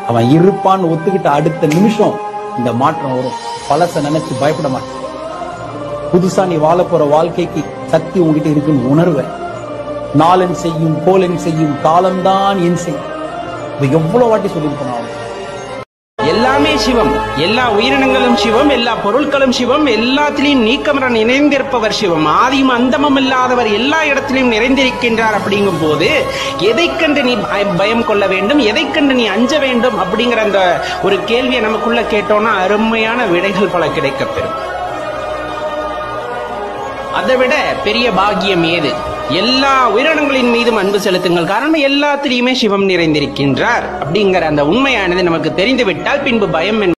அவன் இருப்பான்னு ஒத்துக்கிட்ட அடுத்த நிமிஷம் இந்த மாற்றம் வரும் பழச நினைச்சு பயப்பட மாட்டேன் புதுசா நீ வாழ போற வாழ்க்கைக்கு சக்தி உங்ககிட்ட இருக்குன்னு உணர்வேன் நாளன் செய்யும் கோலன் செய்யும் காலம்தான் என் செய்யும் இது எவ்வளவு வாட்டி சொல்லியிருப்பேன் நான் உனக்கு. எல்லாமே சிவம் எல்லா உயிரினங்களும் சிவம் எல்லா பொருட்களும் சிவம் எல்லாத்திலையும் நீக்கமர நிறைந்திருப்பவர் சிவம் ஆதியும் அந்தமும் இல்லாதவர் எல்லா இடத்திலும் நிறைந்திருக்கின்றார் அப்படிங்கும் போது எதை கண்டு நீ பய- பயம் கொள்ள வேண்டும் எதை கண்டு நீ அஞ்ச வேண்டும் அப்படிங்கிற அந்த ஒரு கேள்வியை நமக்குள்ள கேட்டோம்னா அருமையான விடைகள் பல கிடைக்கப்பெறும் அதை விட பெரிய பாக்கியம் ஏது எல்லா உயிரினங்களின் மீதும் அன்பு செலுத்துங்கள் காரணம் எல்லாத்திலையுமே சிவம் நிறைந்திருக்கின்றார் அப்படிங்கிற அந்த உண்மையானது நமக்கு தெரிந்துவிட்டால் பின்பு பயம் என்பது